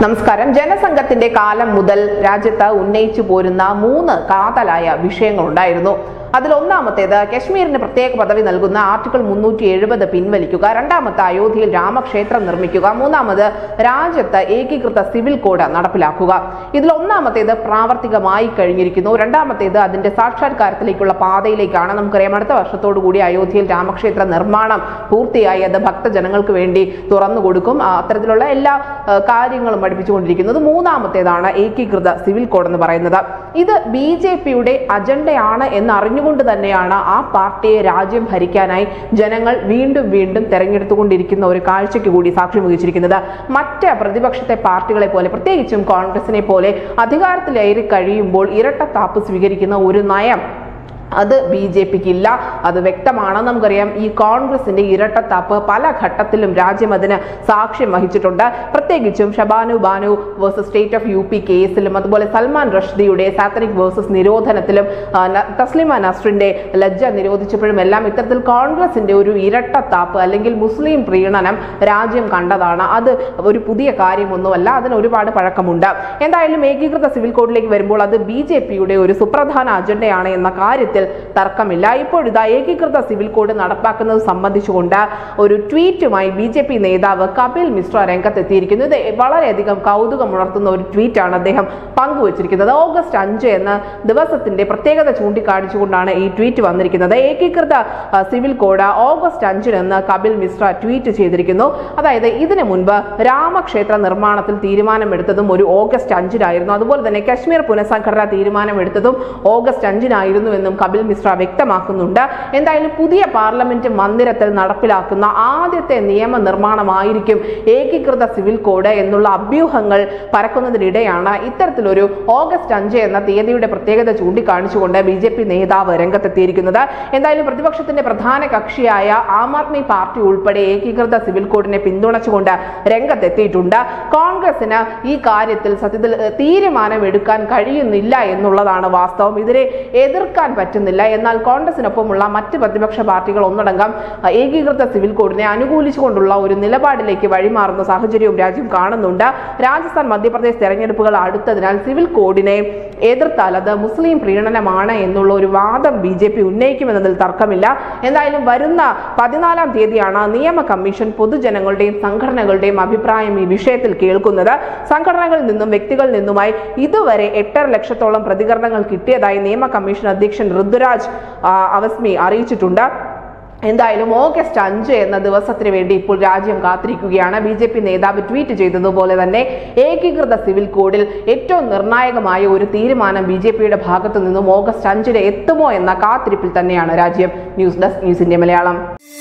നമസ്കാരം ജനസംഘത്തിന്റെ കാലം മുതൽ രാജ്യത്ത് ഉന്നയിച്ചു പോരുന്ന മൂന്ന് കാതലായ വിഷയങ്ങളുണ്ടായിരുന്നു അതിൽ ഒന്നാമത്തേത് കശ്മീരിന് പ്രത്യേക പദവി നൽകുന്ന ആർട്ടിക്കിൾ മുന്നൂറ്റി എഴുപത് പിൻവലിക്കുക രണ്ടാമത്തെ അയോധ്യയിൽ രാമക്ഷേത്രം നിർമ്മിക്കുക മൂന്നാമത് രാജ്യത്ത് ഏകീകൃത സിവിൽ കോഡ് നടപ്പിലാക്കുക ഇതിൽ ഒന്നാമത്തേത് പ്രാവർത്തികമായി കഴിഞ്ഞിരിക്കുന്നു രണ്ടാമത്തേത് അതിന്റെ സാക്ഷാത്കാരത്തിലേക്കുള്ള പാതയിലേക്കാണ് നമുക്കറിയാം അടുത്ത വർഷത്തോടു കൂടി അയോധ്യയിൽ രാമക്ഷേത്ര നിർമ്മാണം പൂർത്തിയായി അത് ഭക്തജനങ്ങൾക്ക് വേണ്ടി തുറന്നു കൊടുക്കും ആ, അത്തരത്തിലുള്ള എല്ലാ ആ, കാര്യങ്ങളും പഠിപ്പിച്ചുകൊണ്ടിരിക്കുന്നത് മൂന്നാമത്തേതാണ് ഏകീകൃത സിവിൽ കോഡ് എന്ന് പറയുന്നത് ഇത് ബി ജെ പിയുടെ അജണ്ടയാണ് എന്ന് അറിഞ്ഞുകൊണ്ട് തന്നെയാണ് ആ പാർട്ടിയെ രാജ്യം ഭരിക്കാനായി ജനങ്ങൾ വീണ്ടും വീണ്ടും തെരഞ്ഞെടുത്തുകൊണ്ടിരിക്കുന്ന ഒരു കാഴ്ചയ്ക്ക് കൂടി സാക്ഷ്യം വഹിച്ചിരിക്കുന്നത് മറ്റ് പ്രതിപക്ഷത്തെ പാർട്ടികളെ പോലെ പ്രത്യേകിച്ചും കോൺഗ്രസിനെ പോലെ അധികാരത്തിലേറി കഴിയുമ്പോൾ ഇരട്ടത്താപ്പ് സ്വീകരിക്കുന്ന ഒരു നയം അത് ബി ജെ പിക്ക് ഇല്ല അത് വ്യക്തമാണ് നമുക്കറിയാം ഈ കോൺഗ്രസിന്റെ ഇരട്ടത്താപ്പ് പല ഘട്ടത്തിലും രാജ്യം അതിന് സാക്ഷ്യം വഹിച്ചിട്ടുണ്ട് പ്രത്യേകിച്ചും Shabanu Banu versus state of U P കേസിലും അതുപോലെ സൽമാൻ റഷ്ദിയുടെ സാത്തനിക് വേഴ്സസ് നിരോധനത്തിലും ആ, ന- തസ്ലിമ നസ്രിന്റെ ലജ്ജ നിരോധിച്ചപ്പോഴും എല്ലാം ഇത്തരത്തിൽ കോൺഗ്രസിന്റെ ഒരു ഇരട്ടത്താപ്പ് അല്ലെങ്കിൽ മുസ്ലിം പ്രീണനം രാജ്യം കണ്ടതാണ് അത് ഒരു പുതിയ കാര്യമൊന്നുമല്ല അതിന് ഒരുപാട് പഴക്കമുണ്ട് എന്തായാലും ഏകീകൃത സിവിൽ കോഡിലേക്ക് വരുമ്പോൾ അത് ബി ജെ പിയുടെ ഒരു സുപ്രധാന അജണ്ടയാണ് എന്ന കാര്യത്തിൽ തർക്കമില്ല ഇപ്പോഴിതാ ഏകീകൃത സിവിൽ കോഡ് നടപ്പാക്കുന്നത് സംബന്ധിച്ചുകൊണ്ട് ഒരു ട്വീറ്റുമായി ബി ജെ പി നേതാവ് കപിൽ മിശ്ര രംഗത്തെത്തിയിരിക്കുന്നു ഇത് വളരെയധികം കൗതുകമുണർത്തുന്ന ഒരു ട്വീറ്റാണ് അദ്ദേഹം പങ്കുവച്ചിരിക്കുന്നത് ഓഗസ്റ്റ് അഞ്ച് എന്ന ദിവസത്തിന്റെ പ്രത്യേകത ചൂണ്ടിക്കാണിച്ചുകൊണ്ടാണ് ഈ ട്വീറ്റ് വന്നിരിക്കുന്നത് ഏകീകൃത ആ, സിവിൽ കോഡ് ഓഗസ്റ്റ് അഞ്ചിനെന്ന് കപിൽ മിശ്ര ട്വീറ്റ് ചെയ്തിരിക്കുന്നു അതായത് ഇതിനു മുൻപ് രാമക്ഷേത്ര നിർമ്മാണത്തിൽ തീരുമാനമെടുത്തതും ഒരു ഓഗസ്റ്റ് അഞ്ചിനായിരുന്നു അതുപോലെ തന്നെ കശ്മീർ പുനഃസംഘടന തീരുമാനമെടുത്തതും ഓഗസ്റ്റ് അഞ്ചിനായിരുന്നു എന്നും കപിൽ മിശ്ര വ്യക്തമാക്കുന്നുണ്ട് എന്തായാലും പുതിയ പാർലമെന്റ് മന്ദിരത്തിൽ നടപ്പിലാക്കുന്ന ആദ്യത്തെ നിയമ നിർമ്മാണമായിരിക്കും ഏകീകൃത സിവിൽ കോഡ് എന്നുള്ള അഭ്യൂഹങ്ങൾ പരക്കുന്നതിനിടെയാണ് ഇത്തരത്തിലൊരു ഓഗസ്റ്റ് അഞ്ച് എന്ന തീയതിയുടെ പ്രത്യേകത ചൂണ്ടിക്കാണിച്ചുകൊണ്ട് ബി ജെ പി നേതാവ് രംഗത്തെത്തിയിരിക്കുന്നത് എന്തായാലും പ്രതിപക്ഷത്തിന്റെ പ്രധാന കക്ഷിയായ ആം ആദ്മി പാർട്ടി ഉൾപ്പെടെ ഏകീകൃത സിവിൽ കോഡിനെ പിന്തുണച്ചുകൊണ്ട് രംഗത്തെത്തിയിട്ടുണ്ട് കോൺഗ്രസിന് ഈ കാര്യത്തിൽ സത്യത്തിൽ ഏഹ്, തീരുമാനമെടുക്കാൻ കഴിയുന്നില്ല എന്നുള്ളതാണ് വാസ്തവം ഇതിനെ എതിർക്കാൻ പറ്റുന്നില്ല എന്നാൽ കോൺഗ്രസിനൊപ്പമുള്ള മറ്റ് പ്രതിപക്ഷ പാർട്ടികൾ ഒന്നടങ്കം അഹ്, ഏകീകൃത സിവിൽ കോഡിനെ അനുകൂലിച്ചുകൊണ്ടുള്ള ഒരു നിലപാടിലേക്ക് വഴിമാറുന്ന സാഹചര്യവും രാജ്യം കാണുന്നുണ്ട് രാജസ്ഥാൻ മധ്യപ്രദേശ് തെരഞ്ഞെടുപ്പുകൾ അടുത്തതിനാൽ സിവിൽ കോഡിനെ എതിർത്താൽ അത് മുസ്ലിം പ്രീണനമാണ് എന്നുള്ള ഒരു വാദം ബി ജെ പി ഉന്നയിക്കുമെന്നതിൽ തർക്കമില്ല എന്തായാലും വരുന്ന പതിനാലാം തീയതിയാണ് നിയമ കമ്മീഷൻ പൊതുജനങ്ങളുടെയും സംഘടനകളുടെയും അഭിപ്രായം ഈ വിഷയത്തിൽ കേൾക്കുന്നത് സംഘടനകളിൽ നിന്നും വ്യക്തികളിൽ നിന്നുമായി ഇതുവരെ എട്ടര ലക്ഷത്തോളം പ്രതികരണങ്ങൾ കിട്ടിയതായി നിയമ കമ്മീഷൻ അധ്യക്ഷൻ ഋതുരാജ് ആ, അവസ്മി അറിയിച്ചിട്ടുണ്ട് എന്തായാലും ഓഗസ്റ്റ് അഞ്ച് എന്ന ദിവസത്തിന് വേണ്ടി ഇപ്പോൾ രാജ്യം കാത്തിരിക്കുകയാണ് ബി ജെ പി നേതാവ് ട്വീറ്റ് ചെയ്തതുപോലെ തന്നെ ഏകീകൃത സിവിൽ കോഡിൽ ഏറ്റവും നിർണായകമായ ഒരു തീരുമാനം ബി ജെ പിയുടെ ഭാഗത്തു നിന്നും ഓഗസ്റ്റ് അഞ്ചിന് എത്തുമോ എന്ന കാത്തിരിപ്പിൽ തന്നെയാണ് രാജ്യം news desk news India Malayalam